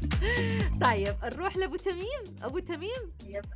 طيب نروح لابو تميم ابو تميم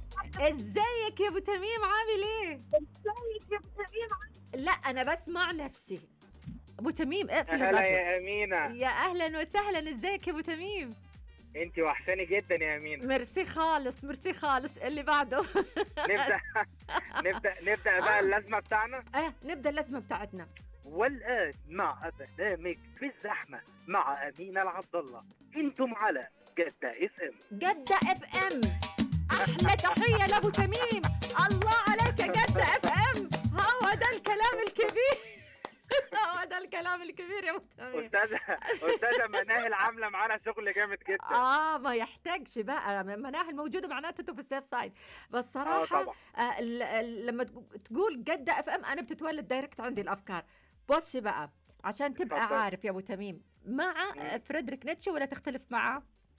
ازيك يا ابو تميم عامل ايه ازيك يا تميم لا انا بسمع نفسي ابو تميم اقفل هلا الراديو يا امينه يا اهلا وسهلا ازيك يا ابو تميم انت وحشاني جدا يا امينه ميرسي خالص ميرسي خالص اللي بعده نبدا نبدا نبدا بقى اللازمه بتاعنا اه نبدا اللازمه بتاعتنا والان مع برنامج في الزحمه مع امينه العبد الله انتم على جده اس ام جدة اف ام احلى تحية لابو تميم الله عليك يا جدة اف ام هو ده الكلام الكبير هو ده الكلام الكبير يا ابو تميم استاذه استاذه مناهل عامله معانا شغل جامد جدا اه ما يحتاجش بقى مناهل موجوده معناته انتوا في السيف سايد بس اه صراحه طبعا آه ال- ال- لما تق- تقول جده اف ام انا بتتولد دايركت عندي الافكار بصي بقى عشان تبقى اتفضل. عارف يا ابو تميم مع آه، فريدريك نيتشه ولا تختلف معاه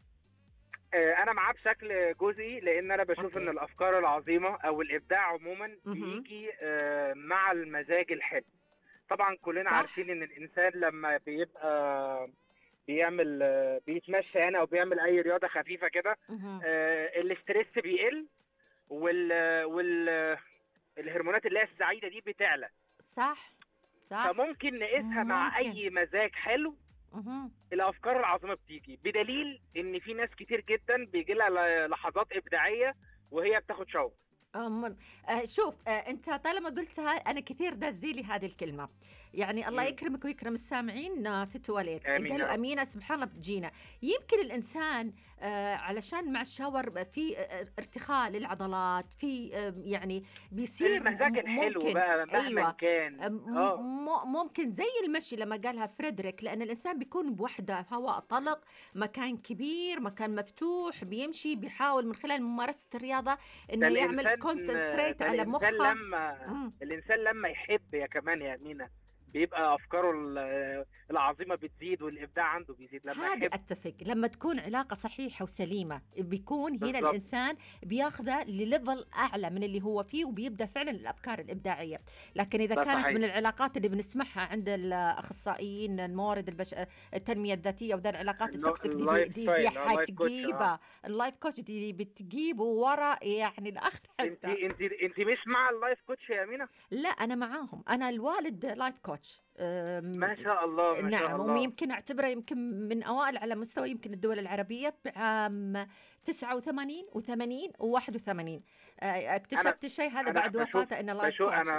آه، انا معاه بشكل جزئي لان انا بشوف أوكي. ان الافكار العظيمه او الابداع عموما مهم. بيجي آه، مع المزاج الحلو طبعا كلنا صح. عارفين ان الانسان لما بيبقى بيعمل آه، بيتمشى يعني او بيعمل اي رياضه خفيفه كده مهم. آه، الاسترس بيقل وال وال الهرمونات اللي هي السعيده دي بتعلى صح صح فممكن نقيسها مع ممكن. اي مزاج حلو مهم. الافكار العظيمه بتيجي بدليل ان في ناس كتير جدا بيجي لها لحظات ابداعيه وهي بتاخد شاور أم آه شوف آه انت طالما قلتها انا كثير دز لي هذه الكلمه يعني الله مم. يكرمك ويكرم السامعين آه، في التواليت آمين يا قالوا رب. امينه سبحان الله بتجينا يمكن الانسان آه علشان مع الشاور في آه ارتخاء للعضلات في آه يعني بيصير المزاج الحلو ممكن بقى مهما أيوة. كان م- اه م- ممكن زي المشي لما قالها فريدريك لان الانسان بيكون بوحده هواء طلق مكان كبير مكان مفتوح بيمشي بيحاول من خلال ممارسه الرياضه ده انه يعمل الإنسان- كونسنتريت ده على الإنسان مخه لما مم. الانسان لما يحب يا كمان يا امينه بيبقى افكاره ال- العظيمه بتزيد والابداع عنده بيزيد لما هذا يحب اتفق لما تكون علاقه صحيحه وسليمه بيكون هنا بالضبط. الانسان بياخذه لليفل اعلى من اللي هو فيه وبيبدا فعلا الافكار الابداعيه لكن اذا ده كانت صحيح. من العلاقات اللي بنسمعها عند الاخصائيين الموارد البش... التنميه الذاتيه وده العلاقات الل- التوكسيك دي, دي, اللايف دي, ستايل، دي آه، اللايف كوتش، آه. حتجيبه اللايف كوتش دي بتجيبه ورا يعني الاخر انت حتى انت انت مش مع اللايف كوتش يا امينه لا انا معاهم انا الوالد لايف كوتش أم، ما شاء الله ما شاء نعم الله ويمكن اعتبره يمكن من اوائل على مستوى يمكن الدول العربيه بعام 89 و80 و81 اكتشفت الشيء هذا أنا بعد بشوف- وفاته ان الله بشوف يكون انا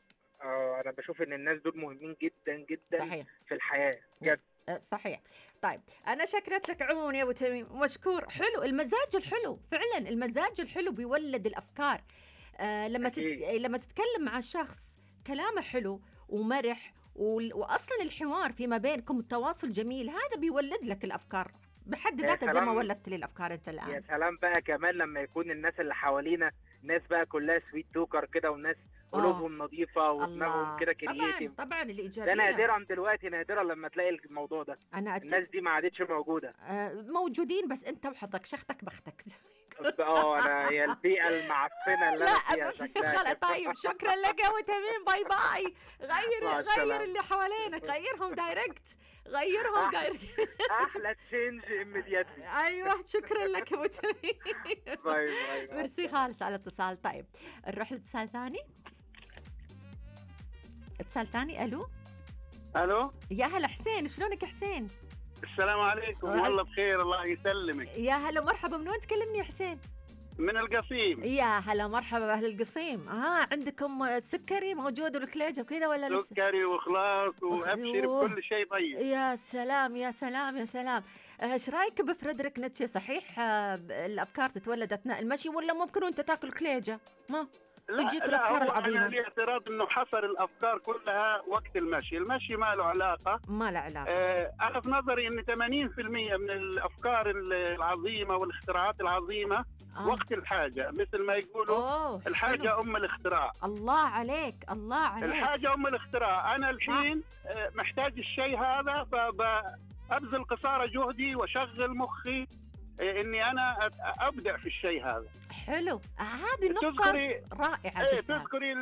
آه انا بشوف ان الناس دول مهمين جدا جدا صحيح في الحياه بجد أه، صحيح طيب انا شكرت لك عموما يا ابو تميم مشكور حلو المزاج الحلو فعلا المزاج الحلو بيولد الافكار آه لما تت... أكيد. لما تتكلم مع شخص كلامه حلو ومرح وال- واصلا الحوار فيما بينكم التواصل جميل هذا بيولد لك الافكار بحد يا ذاته زي ما سلام. ولدت لي الافكار انت يا الان سلام بقى كمان لما يكون الناس اللي حوالينا ناس بقى كلها سويت توكر كده وناس قلوبهم نظيفه ودماغهم كده طبعا كرييتيف طبعا ده الايجابيه نادرا دلوقتي نادرا لما تلاقي الموضوع ده انا الناس أتفق دي ما عادتش موجوده آه موجودين بس انت وحظك شختك بختك اه انا هي البيئه المعفنه اللي لا انا فيها أبد. شكلها خلا كده. طيب شكرا لك يا ابو تميم باي باي غير مع غير السلامة. اللي حوالينك غيرهم دايركت غيرهم أح- دايركت احلى تشينج اميدياتلي ايوه شكرا لك يا ابو تميم باي باي باي. ميرسي خالص على الاتصال طيب نروح لاتصال ثاني اتصال ثاني الو الو يا هلا حسين شلونك يا حسين السلام عليكم وعليكم. والله بخير الله يسلمك يا هلا مرحبا من وين تكلمني يا حسين من القصيم يا هلا مرحبا باهل القصيم اه عندكم السكري موجود والكليجه وكذا ولا لسه سكري وخلاص وابشر أيوه. بكل شيء طيب يا سلام يا سلام يا سلام آه، ايش رايك بفريدريك نيتشه صحيح آه، ب- الافكار تتولد اثناء المشي ولا ممكن وانت تاكل كليجه ما تجيك الأفكار هو العظيمة. انا لي اعتراض انه حصر الافكار كلها وقت المشي المشي ما له علاقه ما له علاقه آه انا في نظري ان 80% من الافكار العظيمه والاختراعات العظيمه آه. وقت الحاجه مثل ما يقولوا اوه الحاجه حلو. ام الاختراع الله عليك الله عليك الحاجة أم الاختراع أنا الحين آه، محتاج الشيء هذا فأبذل قصارى جهدي وأشغل مخي آه، إني أنا أت- أبدع في الشيء هذا حلو آه، هذه نقطه تذكري رائعه إيه جدا تذكري